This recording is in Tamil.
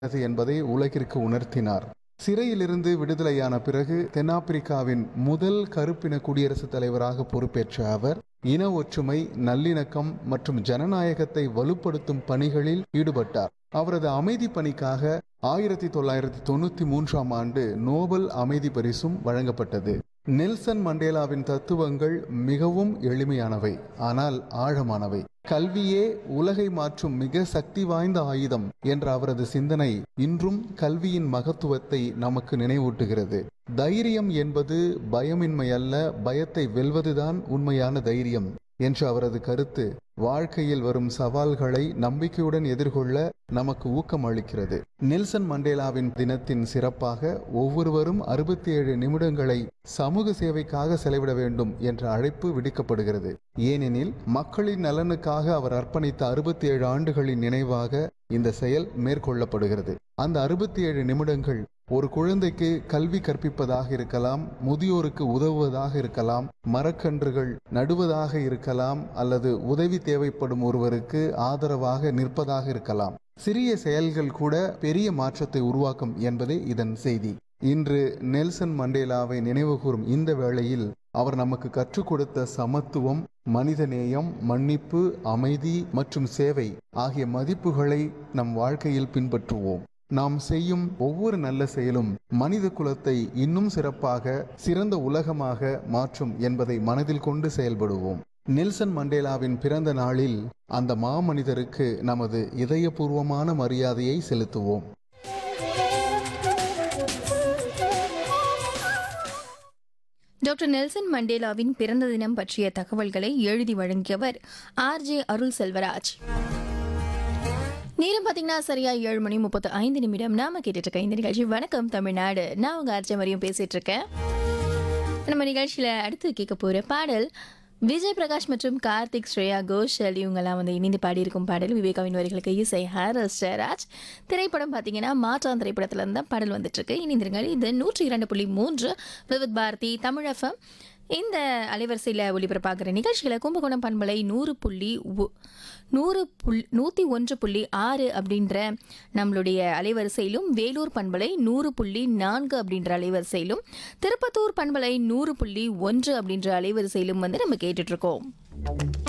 அது என்பதை உலகிற்கு உணர்த்தினார் சிறையிலிருந்து விடுதலையான பிறகு தென்னாப்பிரிக்காவின் முதல் கருப்பின குடியரசுத் தலைவராக பொறுப்பேற்ற அவர் இன ஒற்றுமை நல்லிணக்கம் மற்றும் ஜனநாயகத்தை வலுப்படுத்தும் பணிகளில் ஈடுபட்டார் அவரது அமைதி பணிக்காக ஆயிரத்தி தொள்ளாயிரத்தி தொண்ணூத்தி மூன்றாம் ஆண்டு நோபல் அமைதி பரிசும் வழங்கப்பட்டது நெல்சன் மண்டேலாவின் தத்துவங்கள் மிகவும் எளிமையானவை ஆனால் ஆழமானவை கல்வியே உலகை மாற்றும் மிக சக்தி வாய்ந்த ஆயுதம் என்ற அவரது சிந்தனை இன்றும் கல்வியின் மகத்துவத்தை நமக்கு நினைவூட்டுகிறது தைரியம் என்பது பயமின்மை அல்ல பயத்தை வெல்வதுதான் உண்மையான தைரியம் என்ற அவரது கருத்து வாழ்க்கையில் வரும் சவால்களை நம்பிக்கையுடன் எதிர்கொள்ள நமக்கு ஊக்கம் அளிக்கிறது நெல்சன் மண்டேலாவின் தினத்தின் சிறப்பாக ஒவ்வொருவரும் அறுபத்தி ஏழு நிமிடங்களை சமூக சேவைக்காக செலவிட வேண்டும் என்ற அழைப்பு விடுக்கப்படுகிறது ஏனெனில் மக்களின் நலனுக்காக அவர் அர்ப்பணித்த அறுபத்தி ஏழு ஆண்டுகளின் நினைவாக இந்த செயல் மேற்கொள்ளப்படுகிறது அந்த அறுபத்தி ஏழு நிமிடங்கள் ஒரு குழந்தைக்கு கல்வி கற்பிப்பதாக இருக்கலாம் முதியோருக்கு உதவுவதாக இருக்கலாம் மரக்கன்றுகள் நடுவதாக இருக்கலாம் அல்லது உதவி தேவைப்படும் ஒருவருக்கு ஆதரவாக நிற்பதாக இருக்கலாம் சிறிய செயல்கள் கூட பெரிய மாற்றத்தை உருவாக்கும் என்பதே இதன் செய்தி இன்று நெல்சன் மண்டேலாவை நினைவுகூரும் இந்த வேளையில் அவர் நமக்கு கற்றுக் கொடுத்த சமத்துவம் மனிதநேயம் மன்னிப்பு அமைதி மற்றும் சேவை ஆகிய மதிப்புகளை நம் வாழ்க்கையில் பின்பற்றுவோம் நாம் செய்யும் ஒவ்வொரு நல்ல செயலும் மனித குலத்தை இன்னும் சிறப்பாக சிறந்த உலகமாக மாற்றும் என்பதை மனதில் கொண்டு செயல்படுவோம் நெல்சன் மண்டேலாவின் பிறந்த நாளில் அந்த மாமனிதருக்கு நமது இதயபூர்வமான மரியாதையை செலுத்துவோம் டாக்டர் நெல்சன் மண்டேலாவின் பிறந்த தினம் பற்றிய தகவல்களை எழுதி வழங்கியவர் ஆர்ஜே அருள் செல்வராஜ் நேரம் பார்த்தீங்கன்னா சரியா ஏழு மணி முப்பத்து ஐந்து நிமிடம் நாம கேட்டுட்டு இருக்க இந்த நிகழ்ச்சி வணக்கம் தமிழ்நாடு நான் உங்க ஆர்ஜே மரியும் பேசிட்டு இருக்கேன் நம்ம நிகழ்ச்சியில அடுத்து கேட்க போற பாடல் விஜய் பிரகாஷ் மற்றும் கார்த்திக் ஸ்ரேயா கோஷல் இவங்கெல்லாம் வந்து இணைந்து பாடியிருக்கும் பாடல் விவேகாவின் வரிகளுக்கு இசை ஹாரஸ் ஜெயராஜ் திரைப்படம் பார்த்தீங்கன்னா மாற்றான் திரைப்படத்துல இருந்து தான் பாடல் வந்துட்டு இருக்கு இணைந்திருங்கள் இது நூற்றி இரண்டு புள்ளி மூன்று விவித் பாரதி தமிழ் எஃப்எம் இந்த அலைவரிசையில் ஒளிபரப்பாகிற நிகழ்ச்சிகளை கும்பகோணம் பண்பலை நூறு புள்ளி ஒ- நூறு புல் நூற்றி ஒன்று புள்ளி ஆறு அப்படின்ற நம்மளுடைய அலைவரிசையிலும் வேலூர் பண்பலை நூறு புள்ளி நான்கு அப்படின்ற அலைவரிசையிலும் திருப்பத்தூர் பண்பலை நூறு புள்ளி ஒன்று அப்படின்ற அலைவரிசையிலும் வந்து நம்ம கேட்டுட்டு இருக்கோம்